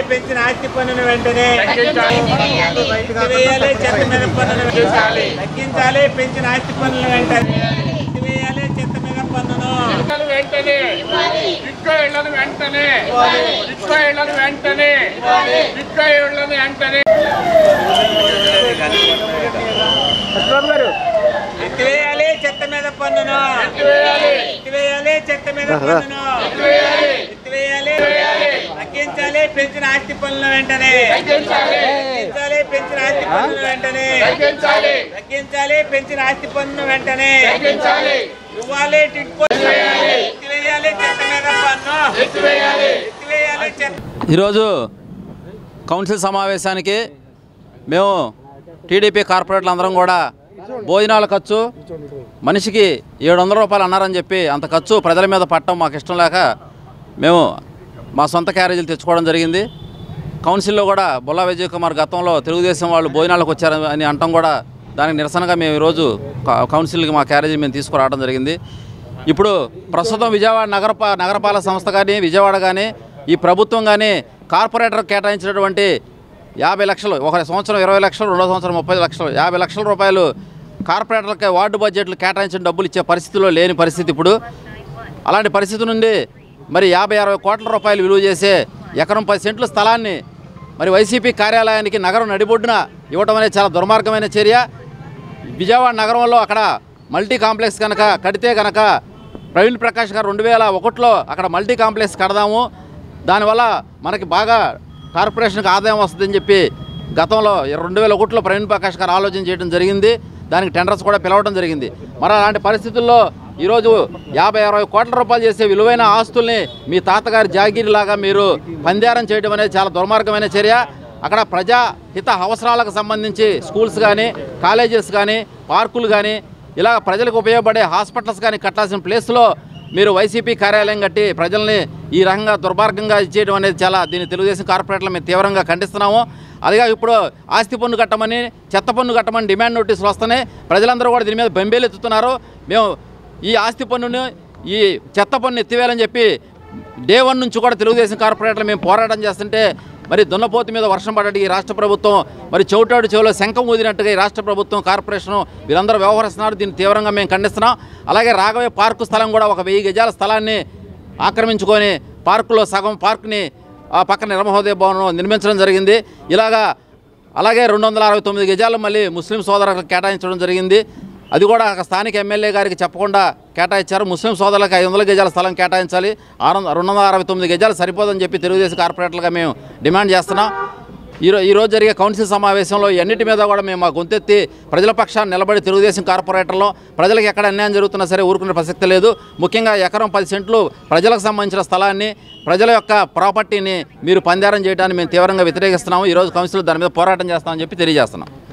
పెంచిన ఆస్తి పన్నును వెంటనే తగ్గించాలి. ఎత్తివేయాలి చెత్త మీద పన్నును తగ్గించాలి. తగ్గించాలి పెంచిన ఆస్తి పన్నులు వెంటనే ఎత్తివేయాలి చెత్త మీద పన్నును ఇళ్లను వెంటనే ఇటుక ఇళ్లను వెంటనే ఇటుక ఇళ్లను వెంటనే ఇటుక ఇళ్లను వెంటనే ఎత్తివేయాలి చెత్త మీద పన్నును ఎత్తివేయాలి. ఎత్తివేయాలి చెత్త మీద పన్నును ఎత్తివేయాలి. ఎత్తివేయాలి తగ్గించాలి పెంచిన ఆస్తి పన్నులు వెంటనే తగ్గించాలి. తగ్గించాలి పెంచిన ఆస్తి పన్నులు వెంటనే తగ్గించాలి తగ్గించాలి పెంచిన ఆస్తి పన్నును వెంటనే తగ్గించాలి ఇవ్వాలి టిట్కో ఎత్తివేయాలి చెత్త మీద పన్ను ఎత్తివేయాలి ఎత్తివేయాలి చెత్త ఈరోజు కౌన్సిల్ సమావేశానికి మేము టీడీపీ కార్పొరేట్లు అందరం కూడా భోజనాల ఖర్చు మనిషికి ఏడు వందల రూపాయలు అన్నారని చెప్పి అంత ఖర్చు ప్రజల మీద పట్టడం మాకు ఇష్టం లేక మేము మా సొంత క్యారేజీలు తెచ్చుకోవడం జరిగింది కౌన్సిల్లో కూడా బొల్లా విజయ్ కుమార్ గతంలో తెలుగుదేశం వాళ్ళు భోజనాలకు వచ్చారు అని అంటాం కూడా దానికి నిరసనగా మేము ఈరోజు క- కౌన్సిల్కి మా క్యారేజీ మేము తీసుకురావడం జరిగింది ఇప్పుడు ప్రస్తుతం విజయవాడ నగరపా నగరపాలక సంస్థ కానీ విజయవాడ కానీ ఈ ప్రభుత్వం కానీ కార్పొరేటర్ కేటాయించినటువంటి యాభై లక్షలు ఒక సంవత్సరం ఇరవై లక్షలు రెండో సంవత్సరం ముప్పై లక్షలు యాభై లక్షల రూపాయలు కార్పొరేటర్లకి వార్డు బడ్జెట్లు కేటాయించిన డబ్బులు ఇచ్చే పరిస్థితిలో లేని పరిస్థితి ఇప్పుడు అలాంటి పరిస్థితి నుండి మరి యాభై అరవై కోట్ల రూపాయలు విలువ చేసే ఎకరం పది సెంట్ల స్థలాన్ని మరి వైసీపీ కార్యాలయానికి నగరం నడిబొడ్డున ఇవ్వటం అనేది చాలా దుర్మార్గమైన చర్య విజయవాడ నగరంలో అక్కడ మల్టీ కాంప్లెక్స్ కనుక కడితే కనుక ప్రవీణ్ ప్రకాష్ గారు రెండు వేల ఒకటిలో అక్కడ మల్టీ కాంప్లెక్స్ కడదాము దానివల్ల మనకి బాగా కార్పొరేషన్కి ఆదాయం వస్తుందని చెప్పి గతంలో రెండు వేల ఒకటిలో ప్రవీణ్ ప్రకాష్ గారు ఆలోచన చేయడం జరిగింది దానికి టెండర్స్ కూడా పిలవడం జరిగింది మరి అలాంటి పరిస్థితుల్లో ఈరోజు యాభై అరవై కోట్ల రూపాయలు చేసే విలువైన ఆస్తుల్ని మీ తాతగారి జాగీరిలాగా మీరు పందారం చేయడం అనేది చాలా దుర్మార్గమైన చర్య అక్కడ ప్రజా హిత అవసరాలకు సంబంధించి స్కూల్స్ కానీ కాలేజెస్ కానీ పార్కులు కానీ ఇలా ప్రజలకు ఉపయోగపడే హాస్పిటల్స్ కానీ కట్టాల్సిన ప్లేస్లో మీరు వైసీపీ కార్యాలయం కట్టి ప్రజల్ని ఈ రకంగా దుర్మార్గంగా ఇచ్చేయడం అనేది చాలా దీన్ని తెలుగుదేశం కార్పొరేట్లు మేము తీవ్రంగా ఖండిస్తున్నాము అదిగా ఇప్పుడు ఆస్తి పన్ను కట్టమని చెత్త పన్ను కట్టమని డిమాండ్ నోటీసులు వస్తున్నాయి ప్రజలందరూ కూడా దీని మీద బెంబేలెత్తుతున్నారు మేము ఈ ఆస్తి పన్నుని ఈ చెత్త పన్ను ఎత్తివేయాలని చెప్పి డే వన్ నుంచి కూడా తెలుగుదేశం కార్పొరేట్లు మేము పోరాటం చేస్తుంటే మరి దున్నపోతు మీద వర్షం పడ్డట్టు ఈ రాష్ట్ర ప్రభుత్వం మరి చౌటాడు చెవిలో శంఖం ఊదినట్టుగా ఈ రాష్ట్ర ప్రభుత్వం కార్పొరేషన్ వీరందరూ వ్యవహరిస్తున్నారు దీన్ని తీవ్రంగా మేము ఖండిస్తున్నాం అలాగే రాఘవయ్య పార్కు స్థలం కూడా ఒక వెయ్యి గజాల స్థలాన్ని ఆక్రమించుకొని పార్కులో సగం పార్క్ని ఆ పక్కన నిర్మహోదయ భవనం నిర్మించడం జరిగింది ఇలాగా అలాగే రెండు వందల అరవై తొమ్మిది గజాలు మళ్ళీ ముస్లిం సోదరులకు కేటాయించడం జరిగింది అది కూడా ఒక స్థానిక ఎమ్మెల్యే గారికి చెప్పకుండా కేటాయించారు ముస్లిం సోదరులకు ఐదు వందల గజాల స్థలం కేటాయించాలి ఆరు వంద- రెండు వందల అరవై తొమ్మిది గజాలు సరిపోదని చెప్పి తెలుగుదేశం కార్పొరేటర్లుగా మేము డిమాండ్ చేస్తున్నాం ఈరో ఈరోజు జరిగే కౌన్సిల్ సమావేశంలో ఎన్నిటి మీద కూడా మేము మా గొంతెత్తి ప్రజల పక్షాన్ని నిలబడి తెలుగుదేశం కార్పొరేటర్లో ప్రజలకు ఎక్కడ అన్యాయం జరుగుతున్నా సరే ఊరుకునే ప్రసక్తి లేదు ముఖ్యంగా ఎకరం పది సెంట్లు ప్రజలకు సంబంధించిన స్థలాన్ని ప్రజల యొక్క ప్రాపర్టీని మీరు పందారం చేయడాన్ని మేము తీవ్రంగా వ్యతిరేకిస్తున్నాము ఈరోజు కౌన్సిల్ దాని మీద పోరాటం చేస్తామని చెప్పి తెలియజేస్తున్నాం